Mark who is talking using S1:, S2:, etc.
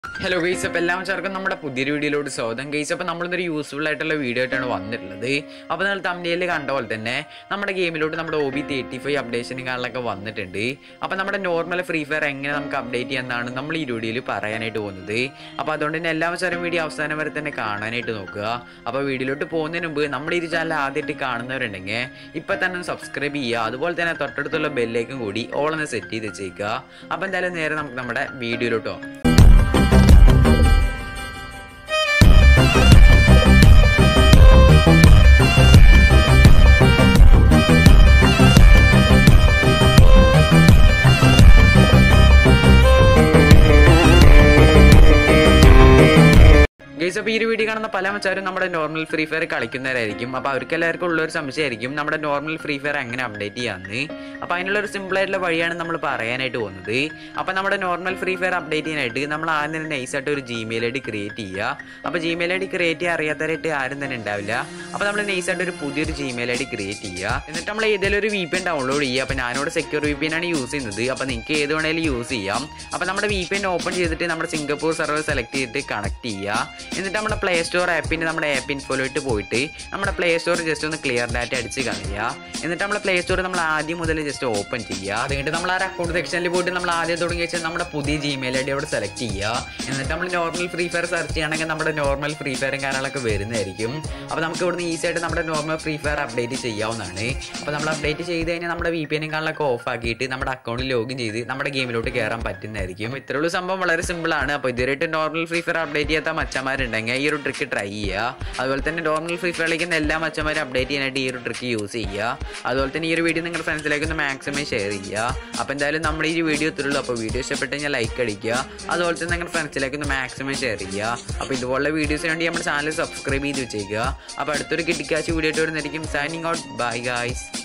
S1: hello guys അപ്പോൾ എല്ലാം ചേർക്കും നമ്മുടെ പുതിയൊരു വീഡിയോയിലോട്ട് സ്വാഗതം ഗൈസ് അപ്പോൾ നമ്മളിന്നൊരു യൂസ്ഫുൾ ആയിട്ടുള്ള വീഡിയോ ആയിട്ടാണ് വന്നിട്ടുള്ളത് അപ്പോൾ നിങ്ങൾ തമിഴിൽ കണ്ട പോലെ തന്നെ നമ്മുടെ ഗെയിമിലോട്ട് നമ്മുടെ ഒ ബി തേർട്ടി ഫൈവ് അപ്ഡേഷനും കാര്യങ്ങളൊക്കെ വന്നിട്ടുണ്ട് അപ്പോൾ നമ്മുടെ നോർമൽ ഫ്രീ ഫയർ എങ്ങനെ നമുക്ക് അപ്ഡേറ്റ് ചെയ്യാമെന്നാണ് നമ്മൾ ഈ വീഡിയോയിൽ പറയാനായിട്ട് പോകുന്നത് അപ്പോൾ അതുകൊണ്ട് തന്നെ എല്ലാ ചേരും വീഡിയോ അവസാനം വരെ തന്നെ കാണാനായിട്ട് നോക്കുക അപ്പോൾ വീഡിയോയിലോട്ട് പോകുന്നതിന് മുമ്പ് നമ്മുടെ ഈ ചാനൽ ആദ്യമായിട്ട് കാണുന്നവരുണ്ടെങ്കിൽ ഇപ്പം തന്നെ സബ്സ്ക്രൈബ് ചെയ്യുക അതുപോലെ തന്നെ തൊട്ടടുത്തുള്ള ബെല്ലേക്കും കൂടി ഓളൊന്ന് സെറ്റ് ചെയ്ത് വെച്ചേക്കുക അപ്പോൾ എന്തായാലും നേരെ നമുക്ക് നമ്മുടെ വീഡിയോയിലോട്ട് പോകാം ഗൈസ് അപ്പോൾ ഈ ഒരു വീഡിയോ കാണുന്ന പല മച്ചാരും നമ്മുടെ നോർമൽ ഫ്രീ ഫയർ കളിക്കുന്നവരായിരിക്കും അപ്പോൾ അവർക്ക് എല്ലാവർക്കും ഉള്ള ഒരു സംശയമായിരിക്കും നമ്മുടെ നോർമൽ ഫ്രീ ഫയർ എങ്ങനെ അപ്ഡേറ്റ് ചെയ്യാമെന്ന് അപ്പോൾ അതിനുള്ള ഒരു സിമ്പിൾ ആയിട്ടുള്ള വഴിയാണ് നമ്മൾ പറയാനായിട്ട് പോകുന്നത് അപ്പോൾ നമ്മുടെ നോർമൽ ഫ്രീ ഫയർ അപ്ഡേറ്റ് ചെയ്യാനായിട്ട് നമ്മൾ ആദ്യം തന്നെ നൈസായിട്ട് ഒരു ജിമെയിൽ ഐ ഡി ക്രിയേറ്റ് ചെയ്യുക അപ്പോൾ ജിമെയിൽ ഐ ഡി ക്രിയേറ്റ് ചെയ്യാൻ അറിയാത്തവരായിട്ട് ആരും തന്നെ ഉണ്ടാവില്ല അപ്പോൾ നമ്മൾ നൈസായിട്ട് ഒരു പുതിയൊരു ജിമെയിൽ ഐ ഡി ക്രിയേറ്റ് ചെയ്യുക എന്നിട്ട് നമ്മൾ ഏതെങ്കിലും ഒരു വി പി എൻ ഡൗൺലോഡ് ചെയ്യുക അപ്പോൾ ഞാനിവിടെ സെക്യൂർ വി പി എൻ ആണ് യൂസ് ചെയ്യുന്നത് അപ്പോൾ നിങ്ങൾക്ക് ഏത് വേണമെങ്കിലും യൂസ് ചെയ്യാം അപ്പോൾ നമ്മുടെ വി പി എൻ ഓപ്പൺ ചെയ്തിട്ട് നമ്മുടെ സിംഗപ്പൂർ സെർവർ സെലക്ട് ചെയ്തിട്ട് കണക്ട് ചെയ്യുക എന്നിട്ട് നമ്മുടെ പ്ലേ സ്റ്റോർ ആപ്പിൻ്റെ നമ്മുടെ ആപ്പ് ഇൻഫോയിലോട്ട് പോയിട്ട് നമ്മുടെ പ്ലേ സ്റ്റോർ ജസ്റ്റ് ഒന്ന് ക്ലിയർ ഡാറ്റ അടിച്ച് കളയുക എന്നിട്ട് നമ്മുടെ പ്ലേ സ്റ്റോർ നമ്മൾ ആദ്യം മുതൽ ജസ്റ്റ് ഓപ്പൺ ചെയ്യുക അത് കഴിഞ്ഞിട്ട് നമ്മൾ ആ അക്കൗണ്ട് സെക്ഷനിൽ പോയിട്ട് നമ്മൾ ആദ്യം തുടങ്ങി വെച്ചാൽ നമ്മുടെ പുതിയ ജിമെയിൽ ഐ ഡി അവിടെ സെലക്ട് ചെയ്യുക എന്നിട്ട് നമ്മൾ നോർമൽ ഫ്രീ ഫയർ സെർച്ച് ചെയ്യണമെങ്കിൽ നമ്മുടെ നോർമൽ ഫ്രീ ഫയറും കാര്യങ്ങളൊക്കെ വരുന്നതായിരിക്കും അപ്പോൾ നമുക്ക് ഇവിടുന്ന് ഈസി ആയിട്ട് നമ്മുടെ നോർമൽ ഫ്രീ ഫയർ അപ്ഡേറ്റ് ചെയ്യാവുന്നതാണ് അപ്പോൾ നമ്മൾ അപ്ഡേറ്റ് ചെയ്ത് കഴിഞ്ഞാൽ നമ്മുടെ വി പി എനും കാര്യങ്ങളൊക്കെ ഓഫ് ആക്കിയിട്ട് നമ്മുടെ അക്കൗണ്ടിൽ ലോഗിൻ ചെയ്ത് നമ്മുടെ ഗെയിമിലോട്ട് കയറാൻ പറ്റുന്നതായിരിക്കും ഇത്രയുള്ള സംഭവം വളരെ സിമ്പിൾ ആണ് അപ്പോൾ ഇതുവരെയായിട്ട് നോർമൽ ഫ്രീ ഫയർ അപ്ഡേറ്റ് ചെയ്യാത്ത മച്ചന്മാരുണ്ടെങ്കിൽ ഈ ഒരു ട്രിക്ക് ട്രൈ ചെയ്യുക അതുപോലെ തന്നെ നോർമൽ ഫ്രീ ഫയർ കളിക്കുന്ന എല്ലാ മച്ചന്മാരും അപ്ഡേറ്റ് ചെയ്യാനായിട്ട് ഈ ഒരു ട്രിക്ക് യൂസ് ചെയ്യുക അതുപോലെ തന്നെ ഈ ഒരു വീഡിയോ നിങ്ങളുടെ ഫ്രണ്ട്സിലേക്ക് ഒന്ന് മാക്സിമം ഷെയർ ചെയ്യുക അപ്പോൾ എന്തായാലും നമ്മുടെ ഈ വീഡിയോ ഇത്രയുള്ളൂ അപ്പോൾ വീഡിയോ ഇഷ്ടപ്പെട്ട് കഴിഞ്ഞാൽ ലൈക്ക് അടിക്കുക അതുപോലെ തന്നെ നിങ്ങളുടെ ഫ്രണ്ട്സിലേക്ക് ഒന്ന് മാക്സിമം ഷെയർ ചെയ്യുക അപ്പോൾ ഇതുപോലുള്ള വീഡിയോസിന് വേണ്ടി നമ്മുടെ ചാനൽ സബ്സ്ക്രൈബ് ചെയ്ത് വെച്ചേക്കുക അപ്പോൾ അടുത്തൊരു കിട്ടിക്കാച്ച് വീഡിയോ ആയിട്ട് വരുന്നതായിരിക്കും സൈനിങ് ഔട്ട് ബൈ ഗായ്സ്